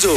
Mojo.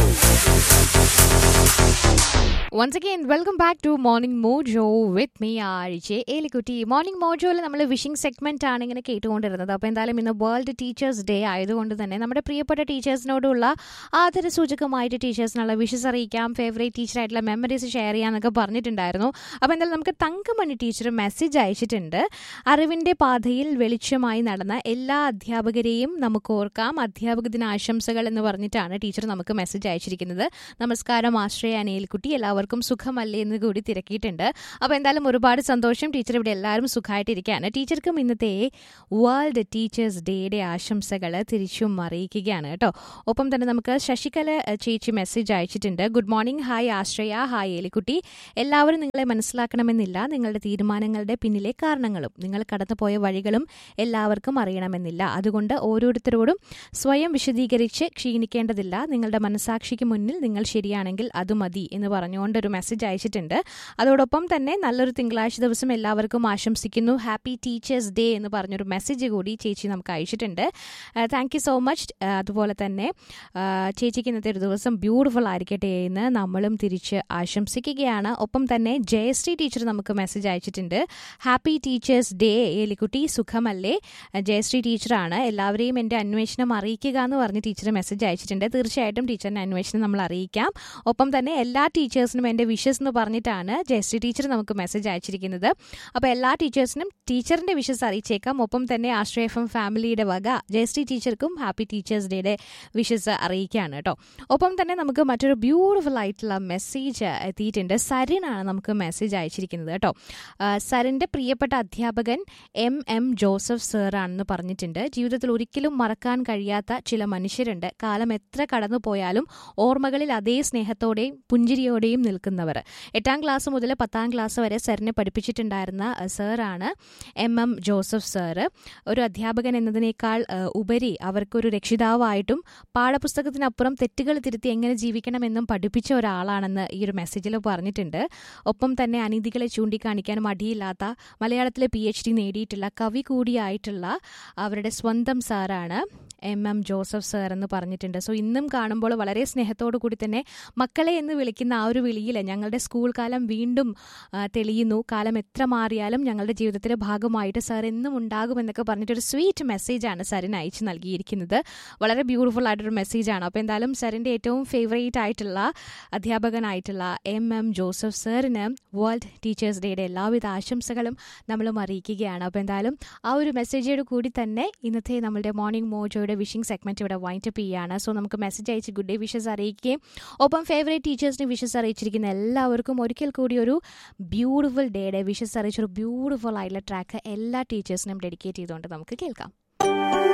Once again welcome back to morning Mojo with me ആഴ്ച Elikkutty morning മോജോയിൽ നമ്മൾ wishing segment ആണ് ഇങ്ങനെ കേട്ടുകൊണ്ടിരുന്നത് അപ്പോൾ എന്തായാലും ഇന്ന് വേൾഡ് ടീച്ചേഴ്സ് ഡേ ആയതുകൊണ്ട് തന്നെ നമ്മുടെ പ്രിയപ്പെട്ട ടീച്ചേഴ്സിനോടുള്ള ആദരസൂചകമായിട്ട് ടീച്ചേഴ്സിനുള്ള വിഷസ് അറിയിക്കാം ഫേവറേറ്റ് ടീച്ചറായിട്ടുള്ള മെമ്മറീസ് ഷെയർ ചെയ്യാന്നൊക്കെ പറഞ്ഞിട്ടുണ്ടായിരുന്നു അപ്പോൾ എന്തായാലും നമുക്ക് തങ്കമണി ടീച്ചർ മെസ്സേജ് അയച്ചിട്ടുണ്ട് അറിവിൻ്റെ പാതയിൽ വെളിച്ചമായി നടന്ന എല്ലാ അധ്യാപകരെയും നമുക്ക് ഓർക്കാം അധ്യാപക ദിന ആശംസകൾ എന്ന് പറഞ്ഞിട്ടാണ് ടീച്ചർ നമുക്ക് മെസ്സേജ് അയച്ചിരിക്കുന്നത് നമസ്കാരം ആശ്രയ അനിയൽക്കുട്ടി എല്ലാവർക്കും സുഖമല്ലേ എന്ന് കൂടി തിരക്കിയിട്ടുണ്ട് അപ്പോൾ എന്തായാലും ഒരുപാട് സന്തോഷം ടീച്ചർ ഇവിടെ എല്ലാവരും സുഖമായിട്ടിരിക്കുകയാണ് ടീച്ചർക്കും ഇന്നത്തെ വേൾഡ് ടീച്ചേഴ്സ് ഡേയുടെ ആശംസകൾ തിരിച്ചും അറിയിക്കുകയാണ് കേട്ടോ ഒപ്പം തന്നെ നമുക്ക് ശശികല എഹ്, ചേച്ചി മെസ്സേജ് അയച്ചിട്ടുണ്ട് good morning hi Ashraya hi Elikkutty എല്ലാവരും നിങ്ങളെ മനസ്സിലാക്കണമെന്നില്ല നിങ്ങളുടെ തീരുമാനങ്ങളുടെ പിന്നിലെ കാരണങ്ങളും നിങ്ങൾ കടന്നുപോയ വഴികളും എല്ലാവർക്കും അറിയണമെന്നില്ല അതുകൊണ്ട് ഓരോരുത്തരോടും സ്വയം വിശദീകരിച്ച് ക്ഷീണിക്കേണ്ടതില്ല നിങ്ങളുടെ മനസാക്ഷിക്ക് മുന്നിൽ നിങ്ങൾ ശരിയാണെങ്കിൽ അത് മതി എന്ന് പറഞ്ഞുകൊണ്ട് ഒരു മെസ്സേജ് അയച്ചിട്ടുണ്ട് അതോടൊപ്പം തന്നെ നല്ലൊരു തിങ്കളാഴ്ച ദിവസം എല്ലാവർക്കും ആശംസിക്കുന്നു ഹാപ്പി ടീച്ചേഴ്സ് ഡേ എന്ന് പറഞ്ഞൊരു മെസ്സേജ് കൂടി ചേച്ചി നമുക്ക് അയച്ചിട്ടുണ്ട് താങ്ക് യു സോ മച്ച് അതുപോലെ തന്നെ ആ, ചേച്ചിക്ക് ഇന്നത്തെ ഒരു ദിവസം ബ്യൂട്ടിഫുൾ ആയിരിക്കട്ടെ എന്ന് നമ്മളും തിരിച്ച് ആശംസിക്കുകയാണ് ഒപ്പം തന്നെ ജയശ്രീ ടീച്ചർ നമുക്ക് മെസ്സേജ് അയച്ചിട്ടുണ്ട് ഹാപ്പി ടീച്ചേഴ്സ് ഡേ ഏലിക്കുട്ടി സുഖമല്ലേ ജയശ്രീ ടീച്ചറാണ് എല്ലാവരെയും എൻ്റെ അന്വേഷണം അറിയിക്കുക എന്ന് പറഞ്ഞ് ടീച്ചർ മെസ്സേജ് അയച്ചിട്ടുണ്ട് തീർച്ചയായിട്ടും ടീച്ചറിൻ്റെ അന്വേഷണം നമ്മൾ അറിയിക്കാം ഒപ്പം തന്നെ എല്ലാ ടീച്ചേഴ്സിനും എൻ്റെ വിഷസ് എന്ന് പറഞ്ഞിട്ടാണ് ജയശ്രീ ടീച്ചർ നമുക്ക് മെസ്സേജ് അയച്ചിരിക്കുന്നത് അപ്പോൾ എല്ലാ ടീച്ചേഴ്സിനും ടീച്ചറിൻ്റെ വിഷസ് അറിയിച്ചേക്കാം ഒപ്പം തന്നെ ആശ്രയ എഫ് എം ഫാമിലിയുടെ വക ജയശ്രീ ടീച്ചർക്കും ഹാപ്പി ടീച്ചേഴ്സ് ഡേയുടെ വിഷസ് അറിയിക്കുകയാണ് കേട്ടോ ഒപ്പം തന്നെ നമുക്ക് മറ്റൊരു ബ്യൂട്ടിഫുൾ ആയിട്ടുള്ള മെസ്സേജ് എത്തിയിട്ടുണ്ട് സരിനാണ് നമുക്ക് മെസ്സേജ് അയച്ചിരിക്കുന്നത് കേട്ടോ ആ, സരിൻ്റെ പ്രിയപ്പെട്ട അധ്യാപകൻ എം എം ജോസഫ് സാറാണെന്ന് പറഞ്ഞിട്ടുണ്ട് ജീവിതത്തിൽ ഒരിക്കലും മറക്കാൻ കഴിയാത്ത ചില മനുഷ്യരുണ്ട് കാലം എത്ര കടന്നു പോയാലും ഓർമ്മകളിൽ അതേ സ്നേഹത്തോടെയും പുഞ്ചിരിയോടെയും നിൽക്കുന്നവർ എട്ടാം ക്ലാസ് മുതൽ പത്താം ക്ലാസ് വരെ സാറിനെ പഠിപ്പിച്ചിട്ടുണ്ടായിരുന്ന അഹ്, സാറാണ് എം എം ജോസഫ് സാറ് ഒരു അധ്യാപകൻ എന്നതിനേക്കാൾ അഹ്, ഉപരി അവർക്കൊരു രക്ഷിതാവായിട്ടും പാഠപുസ്തകത്തിനപ്പുറം തെറ്റുകൾ തിരുത്തി എങ്ങനെ ജീവിക്കണമെന്നും പഠിപ്പിച്ച ഒരാളാണെന്ന് ഈ ഒരു മെസ്സേജിൽ പറഞ്ഞിട്ടുണ്ട് ഒപ്പം തന്നെ അനീതികളെ ചൂണ്ടിക്കാണിക്കാൻ മടിയില്ലാത്ത മലയാളത്തിലെ പി എച്ച് ഡി നേടിയിട്ടുള്ള കവി കൂടിയായിട്ടുള്ള അവരുടെ സ്വന്തം സാറാണ് എം എം ജോസഫ് സാർ എന്ന് പറഞ്ഞിട്ടുണ്ട് സോ ഇന്നും കാണുമ്പോൾ വളരെ സ്നേഹത്തോടു കൂടി തന്നെ മക്കളെ എന്ന് വിളിക്കുന്ന ആ ഒരു വിളിയിൽ ഞങ്ങളുടെ സ്കൂൾ കാലം വീണ്ടും ആ, തെളിയുന്നു കാലം എത്ര മാറിയാലും ഞങ്ങളുടെ ജീവിതത്തിലെ ഭാഗമായിട്ട് സാർ എന്നും ഉണ്ടാകുമെന്നൊക്കെ പറഞ്ഞിട്ടൊരു സ്വീറ്റ് മെസ്സേജാണ് സാറിന് അയച്ചു നൽകിയിരിക്കുന്നത് വളരെ ബ്യൂട്ടിഫുൾ ആയിട്ടൊരു മെസ്സേജാണ് അപ്പോൾ എന്തായാലും സാറിൻ്റെ ഏറ്റവും ഫേവറേറ്റ് ആയിട്ടുള്ള അധ്യാപകനായിട്ടുള്ള എം എം ജോസഫ് സാറിന് വേൾഡ് ടീച്ചേഴ്സ് ഡേയുടെ എല്ലാവിധ ആശംസകളും നമ്മളും അറിയിക്കുകയാണ് അപ്പോൾ എന്തായാലും ആ ഒരു മെസ്സേജോട് കൂടി തന്നെ ഇന്നത്തെ നമ്മളുടെ മോർണിംഗ് മോജോയുടെ വിഷിംഗ് സെഗ്മെന്റ് ഇവിടെ വൈൻഡ് അപ്പ് ചെയ്യുകയാണ് സോ നമുക്ക് മെസ്സേജ് അയച്ച് ഗുഡ് ഡേ വിഷസ് അറിയിക്കുകയും ഒപ്പം ഫേവറേറ്റ് ടീച്ചേഴ്സിന് വിഷസ് അറിയിച്ചിരിക്കുന്ന എല്ലാവർക്കും ഒരിക്കൽ കൂടി ഒരു ബ്യൂട്ടിഫുൾ ഡേയുടെ വിഷസ് അറിയിച്ചൊരു ബ്യൂട്ടിഫുൾ ആയിട്ടുള്ള ട്രാക്ക് എല്ലാ ടീച്ചേഴ്സിനും ഡെഡിക്കേറ്റ് ചെയ്തുകൊണ്ട് നമുക്ക് കേൾക്കാം